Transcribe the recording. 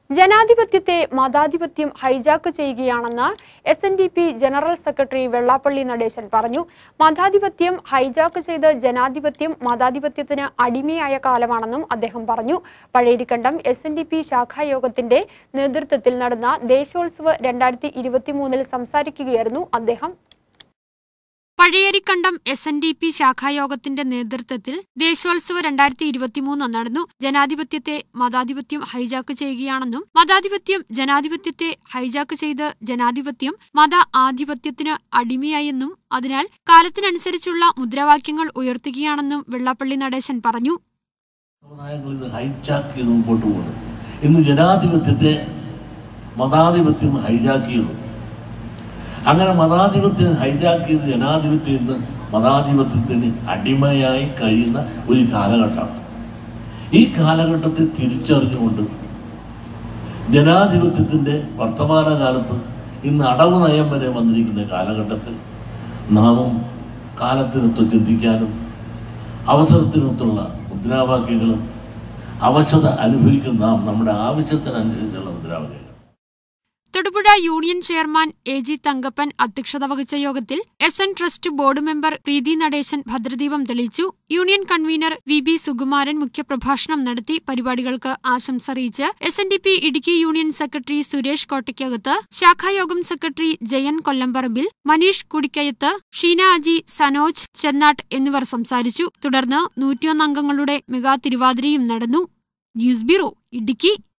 ജനാധിപത്യത്തെ മതാധിപത്യം ഹൈജാക്ക് ചെയ്യുകയാണെന്ന് S N D P general secretary Vellappally Natesan പറഞ്ഞു മതാധിപത്യം ഹൈജാക്ക് ചെയ്ത് ജനാധിപത്യം മതാധിപത്യത്തിന് അടിമയായ കാലമാണെന്നും അദ്ദേഹം പറഞ്ഞു Pazhayarikandam S N D P ശാഖായോഗത്തിന്റെ നേതൃത്വത്തിൽ നടന്ന ദേശോത്സവ് രണ്ടായിരത്തി ഇരുപത്തിമൂന്നിൽ സംസാരിക്കുകയായിരുന്നു അദ്ദേഹം Pazhayarikandam S N D P ശാഖായോഗത്തിന്റെ നേതൃത്വത്തിൽ ദേശോത്സവ രണ്ടായിരത്തി ഇരുപത്തിമൂന്ന് നടന്നു ജനാധിപത്യത്തെ മതാധിപത്യം ഹൈജാക്ക് ചെയ്യുകയാണെന്നും മതാധിപത്യം ജനാധിപത്യത്തെ ഹൈജാക്ക് ചെയ്ത് ജനാധിപത്യം മത ആധിപത്യത്തിന് അടിമയായെന്നും അതിനാൽ കാലത്തിനനുസരിച്ചുള്ള മുദ്രാവാക്യങ്ങൾ ഉയർത്തുകയാണെന്നും വെള്ളാപ്പള്ളി നടേശൻ പറഞ്ഞു സമുദായങ്ങൾ ഇത് ഹൈജാക്ക് ചെയ്ത് മുമ്പോട്ട് പോകുന്നത് ഇന്ന് ജനാധിപത്യത്തെ മതാധിപത്യം ഹൈജാക്ക് ചെയ്തു അങ്ങനെ മതാധിപത്യം ഹൈജാക്ക് ചെയ്ത് ജനാധിപത്യം ഇന്ന് മതാധിപത്യത്തിന് അടിമയായി കഴിയുന്ന ഒരു കാലഘട്ടമാണ് ഈ കാലഘട്ടത്തെ തിരിച്ചറിഞ്ഞുകൊണ്ട് ജനാധിപത്യത്തിൻ്റെ വർത്തമാനകാലത്ത് ഇന്ന് അടവ് നയം വരെ വന്നിരിക്കുന്ന കാലഘട്ടത്തിൽ നാമും കാലത്തിനൊത്ത് ചിന്തിക്കാനും അവസരത്തിനൊത്തുള്ള മുദ്രാവാക്യങ്ങളും അവശത അനുഭവിക്കുന്ന നാം നമ്മുടെ ആവശ്യത്തിനനുസരിച്ചുള്ള മുദ്രാവാക്യങ്ങൾ Thodupuzha union chairman A G Thankappan അധ്യക്ഷത വഹിച്ച യോഗത്തിൽ S N trust board member Preethi Natesan ഭദ്രദീപം തെളിയിച്ചു union convener V B Sukumaran മുഖ്യപ്രഭാഷണം നടത്തി പരിപാടികൾക്ക് ആശംസ അറിയിച്ച് S N D P Idukki union secretary Suresh Kottaykkakath ശാഖായോഗം സെക്രട്ടറി ജയൻ കൊല്ലംപറമ്പിൽ മനീഷ് കുടിക്കയത്ത് ഷീന അജി സനോജ് ചെന്നാട്ട് എന്നിവർ സംസാരിച്ചു തുടർന്ന് നൂറ്റിയൊന്ന് അംഗങ്ങളുടെ മെഗാ തിരുവാതിരയും നടന്നു ന്യൂസ് ബ്യൂറോ ഇടുക്കി